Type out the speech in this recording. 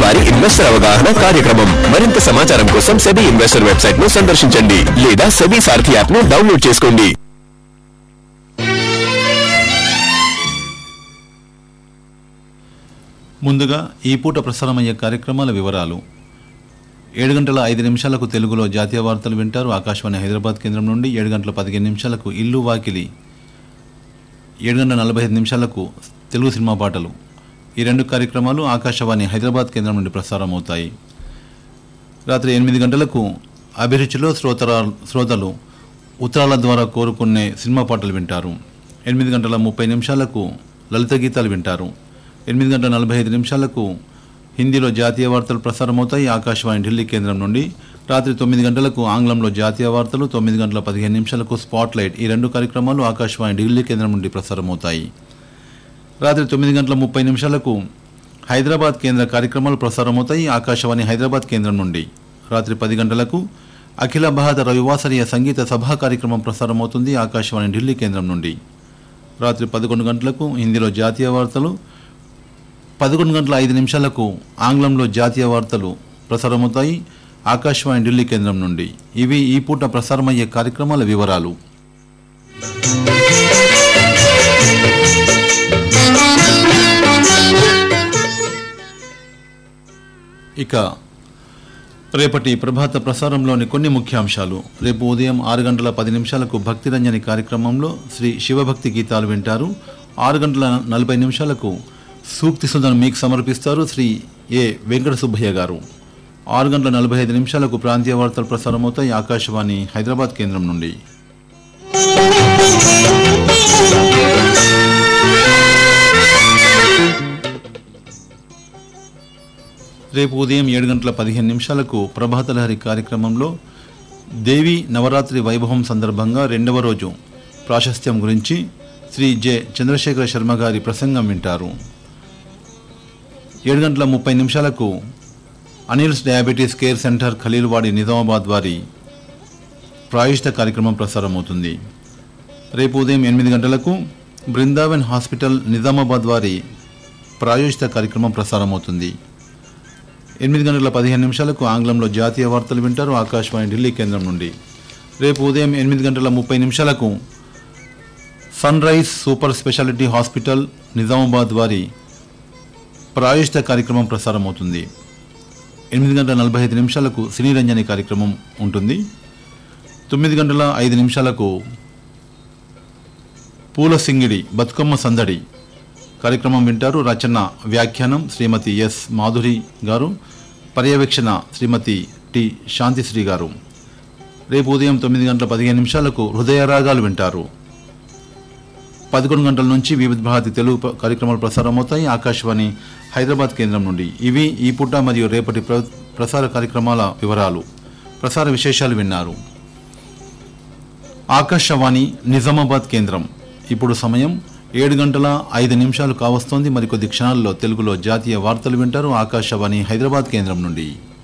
వారి ఇన్వెస్టర్ అవగాహన కార్యక్రమం మరింత సమాచారం కోసం సెబీ ఇన్వెస్టర్ వెబ్సైట్ ను సందర్శించండి లేదా సెబీ సారథి యాప్ ను డౌన్లోడ్ చేసుకోండి ముందుగా ఈ పూట ప్రసారమయ్యే కార్యక్రమాల వివరాలు ఏడు గంటల ఐదు నిమిషాలకు తెలుగులో జాతీయ వార్తలు వింటారు ఆకాశవాణి హైదరాబాద్ కేంద్రం నుండి ఏడు గంటల పదిహేను నిమిషాలకు ఇల్లు వాకిలి ఏడు గంటల నలభై ఐదు నిమిషాలకు తెలుగు సినిమా పాటలు ఈ రెండు కార్యక్రమాలు ఆకాశవాణి హైదరాబాద్ కేంద్రం నుండి ప్రసారం అవుతాయి రాత్రి ఎనిమిది గంటలకు అభిరుచిలో శ్రోతరా శ్రోతలు ఉత్తరాల ద్వారా కోరుకునే సినిమా పాటలు వింటారు ఎనిమిది గంటల ముప్పై నిమిషాలకు లలిత గీతాలు వింటారు ఎనిమిది గంటల నలభై ఐదు నిమిషాలకు హిందీలో జాతీయ వార్తలు ప్రసారమవుతాయి ఆకాశవాణి ఢిల్లీ కేంద్రం నుండి రాత్రి తొమ్మిది గంటలకు ఆంగ్లంలో జాతీయ వార్తలు తొమ్మిది గంటల పదిహేను నిమిషాలకు స్పాట్ లైట్ ఈ రెండు కార్యక్రమాలు ఆకాశవాణి ఢిల్లీ కేంద్రం నుండి ప్రసారమవుతాయి రాత్రి తొమ్మిది గంటల ముప్పై నిమిషాలకు హైదరాబాద్ కేంద్ర కార్యక్రమాలు ప్రసారమవుతాయి ఆకాశవాణి హైదరాబాద్ కేంద్రం నుండి రాత్రి పది గంటలకు అఖిల భారత రవివాసరీయ సంగీత సభా కార్యక్రమం ప్రసారమవుతుంది ఆకాశవాణి ఢిల్లీ కేంద్రం నుండి రాత్రి పదకొండు గంటలకు హిందీలో జాతీయ వార్తలు పదకొండు గంటల ఐదు నిమిషాలకు ఆంగ్లంలో జాతీయ వార్తలు ప్రసారమవుతాయి ఆకాశవాణి ఢిల్లీ కేంద్రం నుండి ఇవి ఈ పూట ప్రసారమయ్యే కార్యక్రమాల వివరాలు ఇక రేపటి ప్రభాత ప్రసారంలోని కొన్ని ముఖ్యాంశాలు రేపు ఉదయం ఆరు గంటల పది నిమిషాలకు భక్తి రంజని కార్యక్రమంలో శ్రీ శివభక్తి గీతాలు వింటారు ఆరు గంటల నలభై నిమిషాలకు సూక్తి సుధను మీకు సమర్పిస్తారు శ్రీ ఏ వెంకట సుబ్బయ్య గారు ఆరు గంటల నలభై ఐదు నిమిషాలకు ప్రాంతీయ వార్తలు ప్రసారమవుతాయి ఆకాశవాణి హైదరాబాద్ కేంద్రం నుండి రేపు ఉదయం ఏడు గంటల పదిహేను నిమిషాలకు ప్రభాతలహరి కార్యక్రమంలో దేవి నవరాత్రి వైభవం సందర్భంగా రెండవ రోజు ప్రాశస్త్యం గురించి శ్రీ జె చంద్రశేఖర శర్మ గారి ప్రసంగం వింటారు ఏడు గంటల ముప్పై నిమిషాలకు Anil's diabetes care centre Khaleelwadi Nizamabad వారి ప్రాయుష్ట కార్యక్రమం ప్రసారమవుతుంది రేపు ఉదయం ఎనిమిది గంటలకు బృందావన్ హాస్పిటల్ నిజామాబాద్ వారి ప్రాయోజిత కార్యక్రమం ప్రసారమవుతుంది ఎనిమిది గంటల పదిహేను నిమిషాలకు ఆంగ్లంలో జాతీయ వార్తలు వింటారు ఆకాశవాణి ఢిల్లీ కేంద్రం నుండి రేపు ఉదయం ఎనిమిది గంటల ముప్పై నిమిషాలకు Sunrise super speciality hospital Nizamabad వారి ప్రాయోజిత కార్యక్రమం ప్రసారమవుతుంది ఎనిమిది గంటల నలభై ఐదు నిమిషాలకు సినీ రంజని కార్యక్రమం ఉంటుంది తొమ్మిది గంటల ఐదు నిమిషాలకు పూల సింగిడి బతుకమ్మ సందడి కార్యక్రమం వింటారు రచన వ్యాఖ్యానం శ్రీమతి ఎస్ మాధురి గారు పర్యవేక్షణ శ్రీమతి టి శాంతిశ్రీ గారు రేపు ఉదయం తొమ్మిది గంటల పదిహేను నిమిషాలకు హృదయరాగాలు వింటారు పదకొండు గంటల నుంచి వివిధ భారతి తెలుగు ప- కార్యక్రమాలు ప్రసారమవుతాయి ఆకాశవాణి హైదరాబాద్ కేంద్రం నుండి ఇవి ఈ పూట మరియు రేపటి ప్ర ప్రసార కార్యక్రమాల వివరాలు ప్రసార విశేషాలు విన్నారు ఆకాశవాణి నిజామాబాద్ కేంద్రం ఇప్పుడు సమయం ఏడు గంటల ఐదు నిమిషాలు కావస్తోంది మరికొద్ది క్షణాల్లో తెలుగులో జాతీయ వార్తలు వింటారు ఆకాశవాణి హైదరాబాద్ కేంద్రం నుండి